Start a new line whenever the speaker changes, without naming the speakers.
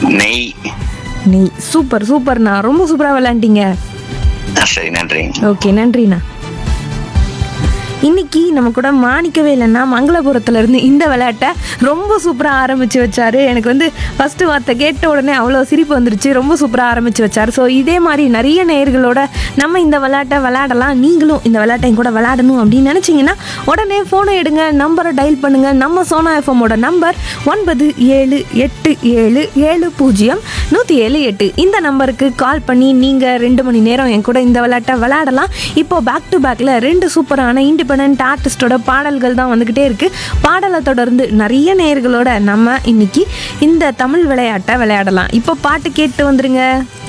நெய்
நீ சூப்பர் சூப்பர்ண்ணா ரொம்ப சூப்பராக விளையாண்டீங்க
ஆ, சரி நன்றி
ஓகே நன்றிண்ணா இன்னைக்கு நம்ம கூட மாணிக்கவே இல்லைன்னா மங்களபுரத்துல இருந்து இந்த விளையாட்டை ரொம்ப சூப்பராக ஆரம்பிச்சு வச்சாரு எனக்கு வந்து ஃபர்ஸ்ட் வார்த்தை கேட்ட உடனே அவ்வளோ சிரிப்பு வந்துருச்சு ரொம்ப சூப்பராக ஆரம்பிச்சு வச்சாரு ஸோ இதே மாதிரி நிறைய நேயர்களோட நம்ம இந்த விளையாட்டை விளையாடலாம் நீங்களும் இந்த விளையாட்டை என் கூட விளையாடணும் அப்படின்னு நினச்சிங்கன்னா உடனே ஃபோனை எடுங்க நம்பரை டயல் பண்ணுங்க நம்ம சோனா எஃப்எம்மோட நம்பர் ஒன்பது ஏழு எட்டு ஏழு ஏழு பூஜ்ஜியம் நூற்றி ஏழு எட்டு இந்த நம்பருக்கு கால் பண்ணி நீங்கள் ரெண்டு மணி நேரம் என் கூட இந்த விளையாட்டை விளையாடலாம் இப்போ பேக் டு பேக்கில் ரெண்டு சூப்பரான இண்டிபெண்ட் ஆர்டிஸ்டோட பாடல்கள் தான் வந்துக்கிட்டே இருக்கு பாடலை தொடர்ந்து நிறைய நேயர்களோட நம்ம இன்னைக்கு இந்த தமிழ் விளையாட்டை விளையாடலாம் இப்போ பாட்டு கேட்டு வந்துருங்க